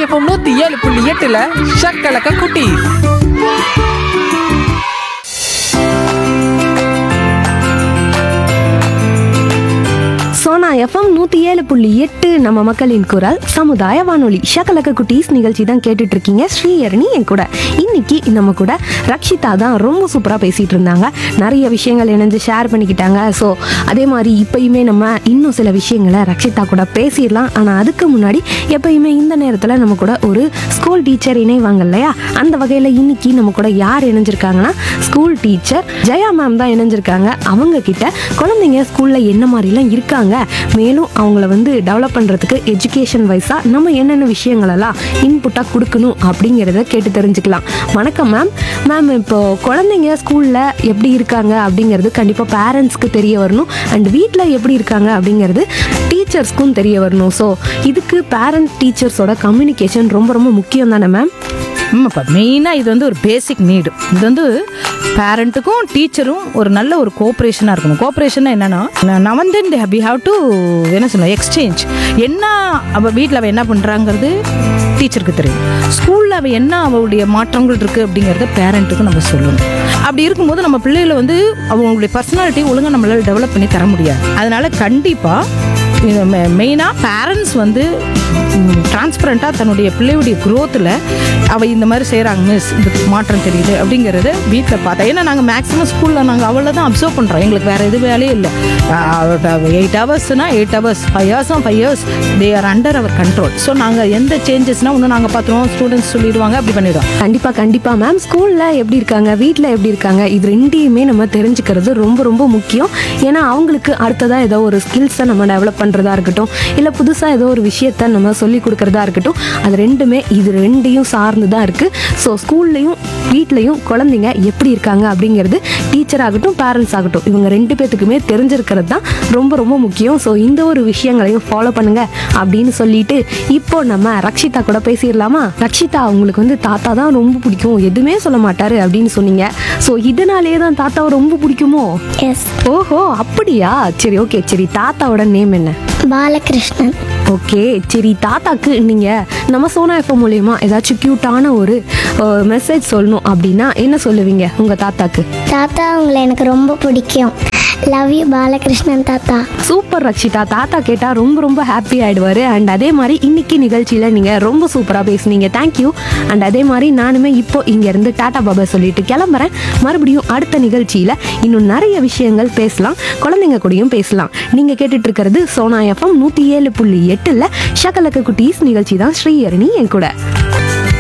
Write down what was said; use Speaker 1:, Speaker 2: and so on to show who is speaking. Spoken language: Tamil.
Speaker 1: எஃப்எம் நூத்தி ஏழு புள்ளி எட்டுல ஷக்கலக்க குட்டி
Speaker 2: சோனா எஃப்எம் நூற்றி ஏழு புள்ளி எட்டு நம்ம மக்களின் குரல் சமுதாய வானொலி ஷகலக்க குட்டீஸ் நிகழ்ச்சி தான் கேட்டுட்டு இருக்கீங்க ஸ்ரீஹரணி என் கூட இன்னைக்கு நம்ம கூட ரக்ஷிதா தான் ரொம்ப சூப்பராக பேசிட்டு இருந்தாங்க நிறைய விஷயங்கள் இணைஞ்சு ஷேர் பண்ணிக்கிட்டாங்க ஸோ அதே மாதிரி இப்பயுமே நம்ம இன்னும் சில விஷயங்களை ரக்ஷிதா கூட பேசிடலாம் ஆனால் அதுக்கு முன்னாடி எப்பயுமே இந்த நேரத்தில் நம்ம கூட ஒரு ஸ்கூல் டீச்சர் இணைவாங்க இல்லையா அந்த வகையில் இன்னைக்கு நம்ம கூட யார் இணைஞ்சிருக்காங்கன்னா ஸ்கூல் டீச்சர் ஜெயா மேம் தான் இணைஞ்சிருக்காங்க அவங்க கிட்ட குழந்தைங்க ஸ்கூலில் என்ன மாதிரிலாம் இருக்காங்க மேலும் அவங்கள வந்து டெவலப் பண்ணுறதுக்கு எஜுகேஷன் வைஸாக நம்ம என்னென்ன விஷயங்களெல்லாம் இன்புட்டாக கொடுக்கணும் அப்படிங்கிறத கேட்டு தெரிஞ்சுக்கலாம் வணக்கம் மேம் மேம் இப்போ குழந்தைங்க ஸ்கூலில் எப்படி இருக்காங்க அப்படிங்கிறது கண்டிப்பாக பேரண்ட்ஸ்க்கு தெரிய வரணும் அண்ட் வீட்டில் எப்படி இருக்காங்க அப்படிங்கிறது டீச்சர்ஸ்க்கும் தெரிய வரணும் ஸோ இதுக்கு பேரண்ட் டீச்சர்ஸோட கம்யூனிகேஷன் ரொம்ப ரொம்ப முக்கியம் தானே மேம்
Speaker 3: ஆமாப்பா மெயினாக இது வந்து ஒரு பேசிக் நீடு இது வந்து பேரண்ட்டுக்கும் டீச்சரும் ஒரு நல்ல ஒரு கோஆப்ரேஷனாக இருக்கணும் கோஆப்ரேஷன் என்னன்னா நான் வந்து இந்த வி ஹாவ் டு என்ன சொல்லணும் எக்ஸ்சேஞ்ச் என்ன அவள் வீட்டில் அவள் என்ன பண்ணுறாங்கிறது டீச்சருக்கு தெரியும் ஸ்கூலில் அவள் என்ன அவளுடைய மாற்றங்கள் இருக்குது அப்படிங்கிறத பேரண்ட்டுக்கு நம்ம சொல்லணும் அப்படி இருக்கும்போது நம்ம பிள்ளைகளை வந்து அவங்களுடைய பர்சனாலிட்டி ஒழுங்காக நம்மளால் டெவலப் பண்ணி தர முடியாது அதனால கண்டிப்பாக மெயினாக பேரண்ட்ஸ் வந்து டிரான்ஸ்பரண்ட்டாக தன்னுடைய பிள்ளையுடைய க்ரோத்தில் அவள் இந்த மாதிரி செய்கிறாங்க மிஸ் இந்த மாற்றம் தெரியுது அப்படிங்கிறத வீட்டில் பார்த்தா ஏன்னா நாங்கள் மேக்ஸிமம் ஸ்கூலில் நாங்கள் அவளை தான் அப்சர்வ் பண்ணுறோம் எங்களுக்கு வேறு எது வேலையே இல்லை எயிட் ஹவர்ஸ்னால் எயிட் ஹவர்ஸ் ஃபைவ் ஹவர்ஸும் five hours they are under our control so நாங்கள் எந்த சேஞ்சஸ்னால் ஒன்று நாங்கள் பார்த்துருவோம் ஸ்டூடெண்ட்ஸ் சொல்லிடுவாங்க அப்படி பண்ணிடுவோம்
Speaker 2: கண்டிப்பாக கண்டிப்பாக மேம் ஸ்கூலில் எப்படி இருக்காங்க வீட்டில் எப்படி இருக்காங்க இது ரெண்டையுமே நம்ம தெரிஞ்சுக்கிறது ரொம்ப ரொம்ப முக்கியம் ஏன்னா அவங்களுக்கு அடுத்ததாக ஏதோ ஒரு ஸ்கில்ஸை நம்ம டெவலப் பண்ணுறதா இருக்கட்டும் இல்லை புதுசாக ஏதோ ஒரு விஷயத்த நம்ம சொல்லி கொடுக்குறதா இருக்கட்டும் அது ரெண்டுமே இது ரெண்டையும் சார்ந்து தான் இருக்குது ஸோ ஸ்கூல்லையும் வீட்லேயும் குழந்தைங்க எப்படி இருக்காங்க அப்படிங்கிறது டீச்சர் ஆகட்டும் பேரண்ட்ஸ் ஆகட்டும் இவங்க ரெண்டு பேத்துக்குமே தெரிஞ்சிருக்கிறது தான் ரொம்ப ரொம்ப முக்கியம் ஸோ இந்த ஒரு விஷயங்களையும் ஃபாலோ பண்ணுங்க அப்படின்னு சொல்லிட்டு இப்போ நம்ம ரக்ஷிதா கூட பேசிடலாமா ரக்ஷிதா உங்களுக்கு வந்து தாத்தா தான் ரொம்ப பிடிக்கும் எதுவுமே சொல்ல மாட்டாரு அப்படின்னு சொன்னீங்க ஸோ இதனாலேயே தான் தாத்தாவை ரொம்ப பிடிக்குமோ
Speaker 4: எஸ்
Speaker 2: ஓஹோ அப்படியா சரி ஓகே சரி தாத்தாவோட நேம் என்ன
Speaker 4: பாலகிருஷ்ணன்
Speaker 2: ஓகே சரி தாத்தாக்கு நீங்கள் நம்ம சோனா எஃப்எம் மூலயமா ஏதாச்சும் க்யூட்டான ஒரு மெசேஜ் சொல்லணும் அப்படின்னா என்ன சொல்லுவீங்க உங்கள் தாத்தாக்கு
Speaker 4: தாத்தா உங்களை எனக்கு ரொம்ப பிடிக்கும் லவ் யூ பாலகிருஷ்ணன் தாத்தா
Speaker 2: சூப்பர் ரக்ஷிதா தாத்தா கேட்டால் ரொம்ப ரொம்ப ஹாப்பி ஆயிடுவாரு அண்ட் அதே மாதிரி இன்னைக்கு நிகழ்ச்சியில் நீங்கள் ரொம்ப சூப்பராக பேசுனீங்க தேங்க்யூ அண்ட் அதே மாதிரி நானுமே இப்போ இங்கேருந்து டாடா பாபா சொல்லிட்டு கிளம்புறேன் மறுபடியும் அடுத்த நிகழ்ச்சியில் இன்னும் நிறைய விஷயங்கள் பேசலாம் குழந்தைங்க கூடயும் பேசலாம் நீங்கள் கேட்டுட்டு இருக்கிறது சோனா எஃப்எம் நூற்றி ஏழு புள்ளி எட்டில் ஷகலக்க குட்டீஸ் நிகழ்ச்சி தான் ஸ்ரீஹரணி என் கூட